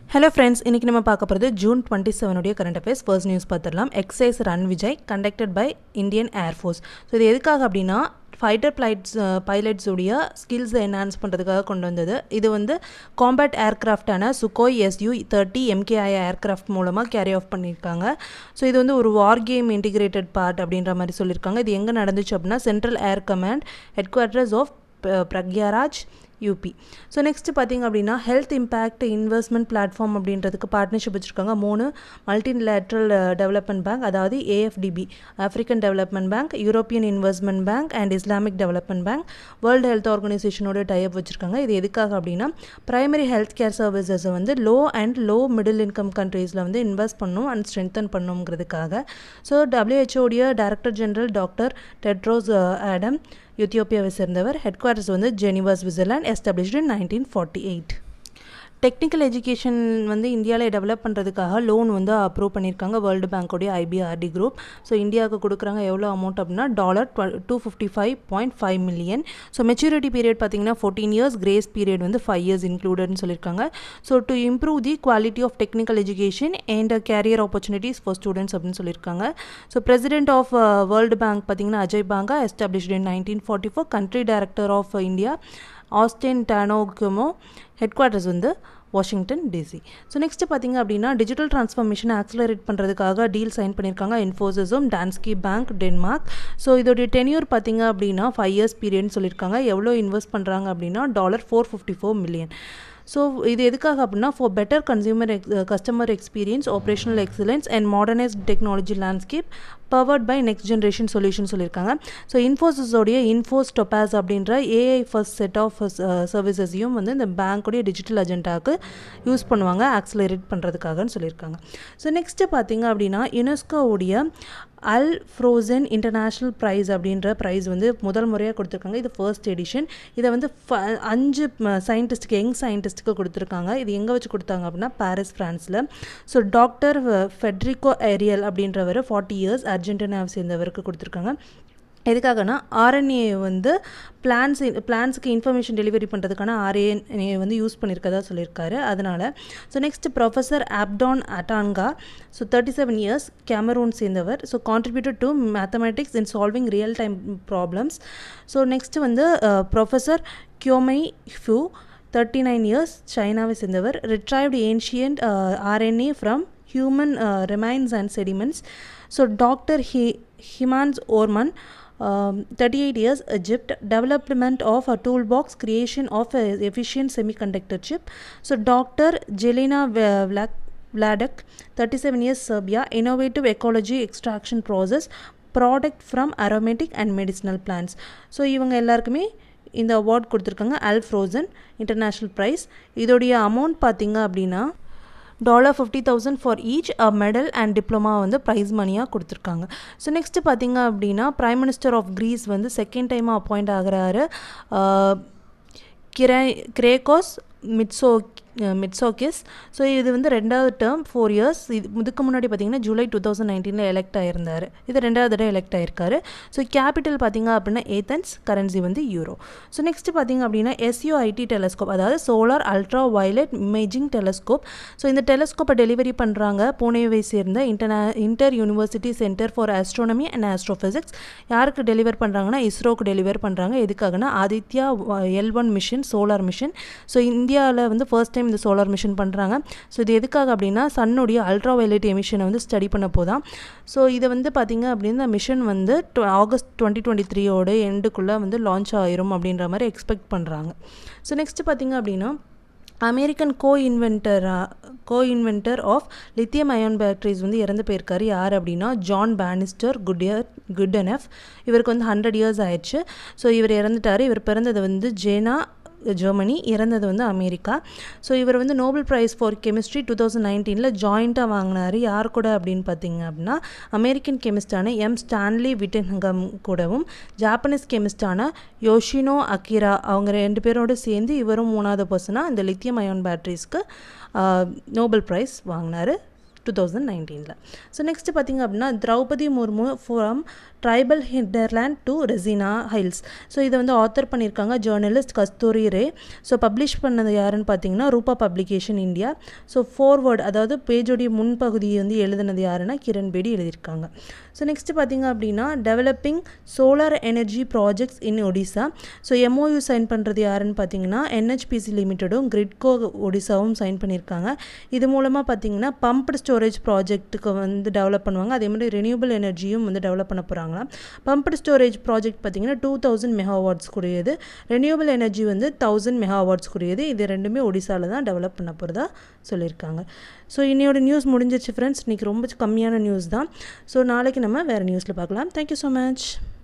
Hello friends இன்றைக்கி நம்ம பார்க்க போகிறது ஜூன் டுவெண்ட்டி செவனுடைய கரண்ட் அஃபேர்ஸ் ஃபர்ஸ்ட் நியூஸ் பார்த்துடலாம் exercise Ranvijay conducted by Indian air force so இது எதுக்காக அப்படின்னா ஃபைட்டர் பிளைட்ஸ் பைலட்ஸ் உடைய ஸ்கில்ஸை என்ஹான்ஸ் பண்ணுறதுக்காக கொண்டு வந்தது இது வந்து காம்பேட் ஏர்க்ராஃப்டான Sukhoi SU thirty MKI aircraft மூலமாக கேரி ஆஃப் பண்ணியிருக்காங்க ஸோ இது வந்து ஒரு வார் கேம் இன்டிகிரேட்டட் பார்ட் அப்படின்ற மாதிரி சொல்லியிருக்காங்க இது எங்கே நடந்துச்சு அப்படின்னா central air command headquarters of Prayagraj UP so next பார்த்திங்க அப்படின்னா ஹெல்த் இம்பேக்ட் இன்வெஸ்ட்மெண்ட் பிளாட்ஃபார்ம் அப்படின்றதுக்கு பார்ட்னர்ஷிப் வச்சுருக்காங்க மூணு மல்டிலேட்ரல் டெவலப்மெண்ட் பேங்க் அதாவது AFDB African development bank European investment bank and Islamic development bank world health ஆர்கனைசேஷனோட டைப் வச்சுருக்காங்க இது எதுக்காக அப்படின்னா ப்ரைமரி ஹெல்த் கேர் சர்வீசஸை வந்து low and low middle income கண்ட்ரீஸில் வந்து இன்வெஸ்ட் பண்ணும் அண்ட் ஸ்ட்ரென்தன் பண்ணுங்கிறதுக்காக ஸோ டபிள்யூஹெச்ஓடைய director general doctor Tedros Adam யூத்தியோப்பியாவை சேர்ந்தவர் ஹெட் குவார்ட்டர்ஸ் வந்து Geneva Switzerland established in nineteen forty eight technical education வந்து இந்தியாவில் டெவலப் பண்ணுறதுக்காக லோன் வந்து அப்ரூவ் பண்ணியிருக்காங்க வேர்ல்டு பேங்க்கோடைய ஐபிஆர்டி குரூப் ஸோ இந்தியாவுக்கு கொடுக்குறாங்க எவ்வளோ அமௌண்ட் அப்படின்னா dollar twelve two fifty five point five million so maturity period பார்த்தீங்கன்னா ஃபோர்டீன் இயர்ஸ் கிரேஸ் பீரியட் வந்து ஃபைவ் இயர்ஸ் இன்க்ளூடட்னு சொல்லியிருக்காங்க so to improve the quality of technical education and career opportunities for students அப்படின்னு சொல்லியிருக்காங்க so president of world bank பார்த்தீங்கன்னா Ajay Banga established in nineteen forty four country director of India ஆஸ்டின் Tano Kouame headquarters வந்து Washington DC so next பார்த்தீங்க அப்படின்னா digital ட்ரான்ஸ்ஃபர்மேஷனை accelerate பண்ணுறதுக்காக deal sign பண்ணியிருக்காங்க இன்ஃபோசிஸும் டான்ஸ்கி பேங்க் டென்மார்க் ஸோ இதோடைய டென்யூர் பார்த்தீங்க அப்படின்னா ஃபைவ் இயர்ஸ் பீரியட்னு சொல்லியிருக்காங்க எவ்வளோ இன்வெஸ்ட் பண்ணுறாங்க அப்படின்னா dollar four fifty four million so இது எதுக்காக அப்படின்னா for better consumer ex customer experience operational excellence and modernised technology landscape powered by next generation solution சொல்லியிருக்காங்க ஸோ இன்ஃபோசிஸோடைய இன்ஃபோஸ் டொபாஸ் அப்படின்ற ஏஐ ஃபர்ஸ்ட் செட் ஆஃப் சர்வீசஸையும் வந்து இந்த பேங்க்குடைய டிஜிட்டல் அஜெண்டாவுக்கு யூஸ் பண்ணுவாங்க ஆக்சலரேட் பண்ணுறதுக்காகன்னு சொல்லியிருக்காங்க ஸோ நெக்ஸ்ட்டு பார்த்தீங்க அப்படின்னா யுனெஸ்கோவுடைய அல் ஃப்ரோசன் இன்டர்நேஷ்னல் ப்ரைஸ் அப்படின்ற ப்ரைஸ் வந்து முதல் முறையாக கொடுத்துருக்காங்க இது ஃபர்ஸ்ட் எடிஷன் இதை வந்து அஞ்சு சயின்டிஸ்ட்டுக்கு யங் சயின்டிஸ்ட்டுக்கு கொடுத்துருக்காங்க இது எங்கே வச்சு கொடுத்தாங்க அப்படின்னா பாரிஸ் ஃப்ரான்ஸில் ஸோ டாக்டர் ஃபெட்ரிகோ ஏரியல் அப்படின்றவர் ஃபார்ட்டி இயர்ஸ் அர்ஜென்டினாவை சேர்ந்தவருக்கு கொடுத்துருக்காங்க எதுக்காகனா ஆர்என்ஏ வந்து பிளான்ஸ் பிளான்ஸுக்கு இன்ஃபர்மேஷன் டெலிவரி பண்ணுறதுக்கான ஆர்ஏஎன்ஏ வந்து யூஸ் பண்ணியிருக்கதா சொல்லியிருக்காரு அதனால் so next professor Abdon Atangana so thirty seven years Cameroon சேர்ந்தவர் so contributed to mathematics in solving real time problems so next வந்து professor Qiaomei Fu thirty nine years சைனாவை சேர்ந்தவர் retrieved ancient RNA from human remains and sediments so doctor ஹி ஹிமான்ஸ் ஓர்மன் um, 38 years Egypt development of a toolbox creation of a efficient semiconductor chip so Dr. Jelena Vlak Vladek 37 years Serbia innovative ecology extraction process product from aromatic and medicinal plants so இவங்க எல்லாருக்குமே இந்த award கொடுத்துருக்காங்க Al Fozan international prize இதோடைய amount பார்த்தீங்க அப்படின்னா dollar fifty thousand for each a medal and diploma வந்து prize மணியாக கொடுத்துருக்காங்க ஸோ நெக்ஸ்ட்டு பார்த்தீங்க அப்படின்னா ப்ரைம் மினிஸ்டர் ஆஃப் க்ரீஸ் வந்து செகண்ட் டைமாக அப்பாயிண்ட் ஆகிறாரு கிரே கிரேகோஸ் மிட்ஸோ மிட்ஸோகிஸ் ஸோ இது வந்து ரெண்டாவது டேர்ம் ஃபோர் இயர்ஸ் இது இதுக்கு முன்னாடி பார்த்தீங்கன்னா ஜூலை டூ தௌசண்ட் நைன்டீனில் எலெக்ட் ஆயிருந்தார் இது ரெண்டாவது தடவை எலெக்ட் ஆயிருக்காரு ஸோ கேபிட்டல் பார்த்தீங்க அப்படின்னா ஏத்தன்ஸ் கரன்சி வந்து யூரோ ஸோ நெக்ஸ்ட் பார்த்தீங்க அப்படின்னா எஸ்யூஐடி டெலஸ்கோப் அதாவது solar ultraviolet imaging telescope so இந்த டெலஸ்கோப்பை டெலிவரி பண்ணுறாங்க புனேவை சேர்ந்த இன்டர்நே inter university centre for astronomy and astrophysics யாருக்கு டெலிவர் பண்ணுறாங்கன்னா இஸ்ரோக்கு டெலிவர் பண்ணுறாங்க எதுக்காகனா Aditya L one mission solar mission so இந்தியாவில் வந்து ஃபர்ஸ்ட் டைம் இந்த சோலார் மிஷன் பண்ணுறாங்க ஸோ இது எதுக்காக அப்படின்னா சன்னுடைய அல்ட்ரா வயலட் எமிஷனை வந்து ஸ்டடி பண்ண போதான் ஸோ இதை வந்து பார்த்திங்க அப்படின்னா மிஷன் வந்து ஆகஸ்ட் டுவெண்ட்டி டுவெண்ட்டி த்ரீயோட எண்டுக்குள்ளே வந்து லான்ச் ஆயிரும் அப்படின்ற மாதிரி எக்ஸ்பெக்ட் பண்ணுறாங்க ஸோ நெக்ஸ்ட்டு பார்த்திங்க அப்படின்னா அமெரிக்கன் கோ இன்வென்டரா co inventor of lithium ion batteries வந்து இறந்து போயிருக்காரு யார் அப்படின்னா John Bannister Goodyear Goodenough இவருக்கு வந்து ஹண்ட்ரட் இயர்ஸ் ஆயிடுச்சு ஸோ இவர் இறந்துட்டார் இவர் பிறந்தது வந்து ஜேனா ஜெர்மனி இறந்தது வந்து அமெரிக்கா ஸோ இவர் வந்து Nobel prize for chemistry two thousand நைன்டீனில் ஜாயிண்ட்டாக வாங்கினார் யார் கூட அப்படின்னு பார்த்தீங்க அப்படின்னா அமெரிக்கன் கெமிஸ்டான எம் ஸ்டான்லி விட்டன்ஹங்கம் கூடவும் ஜாப்பனீஸ் கெமிஸ்டான யோஷினோ அக்கிரா அவங்க ரெண்டு பேரோடு சேர்ந்து இவரும் மூணாவது பர்சனாக இந்த லித்தியம் அயான் பேட்டரிஸ்க்கு நோபல் ப்ரைஸ் வாங்கினார் டூ தௌசண்ட் நைன்டீனில் ஸோ நெக்ஸ்ட் பார்த்திங்க அப்படின்னா Draupadi Murmu from tribal hinterland to Raisina hills so இதை வந்து ஆத்தர் பண்ணியிருக்காங்க journalist Kasturi Ray so publish பண்ணது யாருன்னு பார்த்தீங்கன்னா ரூபா பப்ளிகேஷன் இந்தியா ஸோ ஃபோர்வேர்டு அதாவது பேஜோடைய முன்பகுதியை வந்து எழுதுனது யாருன்னா கிரண் பேடி எழுதியிருக்காங்க ஸோ நெக்ஸ்ட் பார்த்திங்க அப்படின்னா developing solar energy projects in Odisha so MOU sign பண்ணுறது யாருன்னு பார்த்தீங்கன்னா என்ஹெச்பிசி லிமிட்டடும் கிரிட்கோ ஒடிசாவும் சைன் பண்ணியிருக்காங்க இது மூலமாக பார்த்தீங்கன்னா பம்ப்டு ஸ்டோரேஜ் ப்ராஜெக்ட்டுக்கு வந்து டெவலப் பண்ணுவாங்க அதே மாதிரி ரெனியூபிள் எனர்ஜியும் வந்து டெவலப் பண்ண போகிறாங்களாம் பம்ப்டு ஸ்டோரேஜ் ப்ராஜெக்ட் பார்த்தீங்கன்னா டூ தௌசண்ட் மெகாவாட்ஸ் கூடியது ரெனியூபிள் எனர்ஜி வந்து தௌசண்ட் மெகாவாட்ஸ் கூடியது இது ரெண்டுமே ஒடிசாவில் தான் டெவலப் பண்ண போகிறதா சொல்லியிருக்காங்க ஸோ இன்னையோட நியூஸ் முடிஞ்சிச்சு ஃப்ரெண்ட்ஸ் இன்றைக்கி ரொம்ப கம்மியான நியூஸ் தான் ஸோ நாளைக்கு நம்ம வேறு நியூஸில் பார்க்கலாம் தேங்க்யூ ஸோ மச்